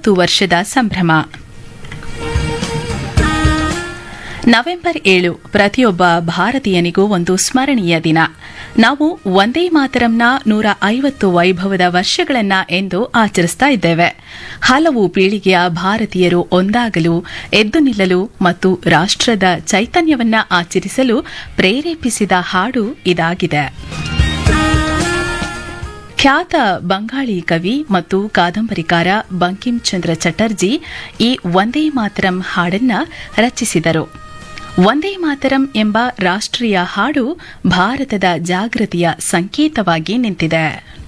ಐವತ್ತು ವರ್ಷದ ಸಂಭ್ರಮ ನವೆಂಬರ್ ಏಳು ಪ್ರತಿಯೊಬ್ಬ ಭಾರತೀಯನಿಗೂ ಒಂದು ಸ್ಮರಣೀಯ ದಿನ ನಾವು ಒಂದೇ ಮಾತರಂನ ನೂರ ಐವತ್ತು ವೈಭವದ ವರ್ಷಗಳನ್ನ ಎಂದು ಆಚರಿಸ್ತಾ ಇದ್ದೇವೆ ಹಲವು ಪೀಳಿಗೆಯ ಭಾರತೀಯರು ಒಂದಾಗಲು ಎದ್ದು ನಿಲ್ಲಲು ಮತ್ತು ರಾಷ್ಟ್ರದ ಚೈತನ್ಯವನ್ನ ಆಚರಿಸಲು ಪ್ರೇರೇಪಿಸಿದ ಹಾಡು ಇದಾಗಿದೆ ಖ್ಯಾತ ಬಂಗಾಳಿ ಕವಿ ಮತ್ತು ಕಾದಂಬರಿಕಾರ ಬಂಕಿಂ ಚಂದ್ರ ಚಟರ್ಜಿ ಈ ಒಂದೇ ಮಾತರಂ ಹಾಡನ್ನ ರಚಿಸಿದರು ಒಂದೇ ಮಾತರಂ ಎಂಬ ರಾಷ್ಟ್ರೀಯ ಹಾಡು ಭಾರತದ ಜಾಗೃತಿಯ ಸಂಕೇತವಾಗಿ ನಿಂತಿದೆ